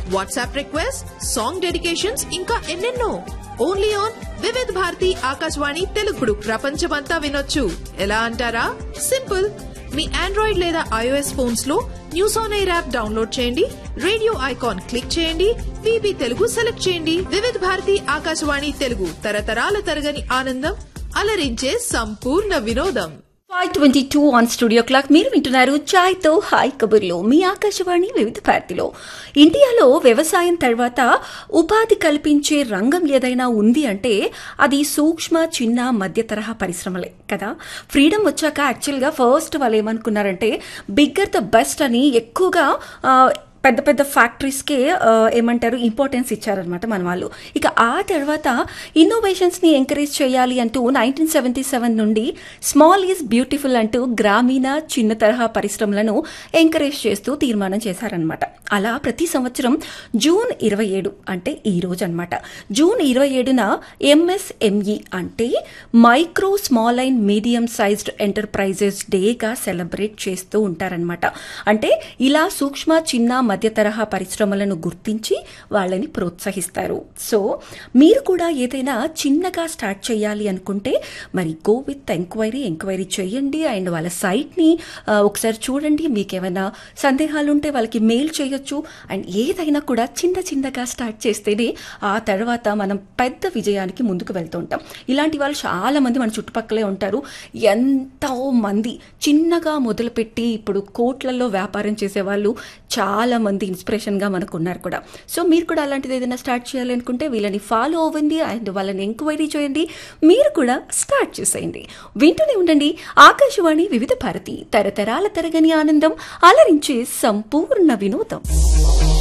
WhatsApp request song dedications ఇంకా ఎన్నెన్నో only on Vividh Bharati Akashvani తెలుగుడు ప్రపంచమంతా వినొచ్చు ఎలా అంటారా సింపుల్ మీ ఆండ్రాయిడ్ లేదా ఐఓఎస్ ఫోన్స్ లో news on air app download చేయండి రేడియో ఐకాన్ క్లిక్ చేయండి విబి తెలుగు సెలెక్ట్ చేయండి వివిధ్ భారతి ఆకాశవాణి తెలుగు తరతరాల తరగని ఆనందం అలరించే సంపూర్ణ వినోదం five twenty two on studio clock మీరు వింటున్నారు చాయ్ తో హాయ్ కబుర్లో మీ ఆకాశవాణి వివిధ భారతిలో ఇండియాలో వ్యవసాయం తర్వాత ఉపాధి కల్పించే రంగం ఏదైనా ఉంది అంటే అది సూక్ష్మ చిన్న మధ్య తరహా పరిశ్రమలే కదా ఫ్రీడమ్ వచ్చాక యాక్చువల్గా ఫస్ట్ వాళ్ళు ఏమనుకున్నారంటే బిగ్గర్ ద బెస్ట్ అని ఎక్కువగా ఆ, పెద్ద పెద్ద ఫ్యాక్టరీస్కే ఆ, ఏమంటారు ఇంపార్టెన్స్ ఇచ్చారనమాట మన వాళ్ళు ఇక ఆ తర్వాత ఇన్నోవేషన్స్ని ఎంకరేజ్ చేయాలి అంటూ నైన్టీన్ సెవెంటీ సెవెన్ నుండి స్మాల్ ఈజ్ బ్యూటిఫుల్ అంటూ గ్రామీణ చిన్న తరహా పరిశ్రమలను ఎంకరేజ్ చేస్తూ తీర్మానం చేశారనమాట అలా ప్రతి సంవత్సరం జూన్ ఇరవై ఏడు అంటే ఈ రోజు అనమాట జూన్ ఇరవై ఏడున ఎంఎస్ఎంఈ అంటే micro small and medium sized enterprises డేగా సెలబ్రేట్ చేస్తూ ఉంటారనమాట అంటే ఇలా సూక్ష్మ చిన్న మధ్య తరహా పరిశ్రమలను గుర్తించి వాళ్ళని ప్రోత్సహిస్తారు సో మీరు కూడా ఏదైనా చిన్నగా స్టార్ట్ చేయాలి అనుకుంటే మరి గో విత్ ఎంక్వైరీ ఎంక్వైరీ చేయండి అండ్ వాళ్ళ సైట్ని ఆ, ఒకసారి చూడండి మీకు ఏమైనా సందేహాలు ఉంటే వాళ్ళకి మెయిల్ చేయొచ్చు అండ్ ఏదైనా కూడా చిన్న చిన్నగా స్టార్ట్ చేస్తేనే ఆ తర్వాత మనం పెద్ద విజయానికి ముందుకు వెళ్తూ ఉంటాం ఇలాంటి వాళ్ళు చాలా మంది మన చుట్టుపక్కలే ఉంటారు ఎంతో మంది చిన్నగా మొదలుపెట్టి ఇప్పుడు కోట్లలో వ్యాపారం చేసే వాళ్ళు చాలా మంది ఇన్స్పిరేషన్గా మనకు ఉన్నారు కూడా సో మీరు కూడా అలాంటిది ఏదైనా స్టార్ట్ చేయాలి అనుకుంటే వీళ్ళని ఫాలో అవ్వండి అండ్ వాళ్ళని ఎంక్వైరీ చేయండి మీరు కూడా స్టార్ట్ చేసేయండి వింటూనే ఉండండి ఆకాశవాణి వివిధ భారతి తరతరాల తరగని ఆనందం అలరించే సంపూర్ణ వినోదం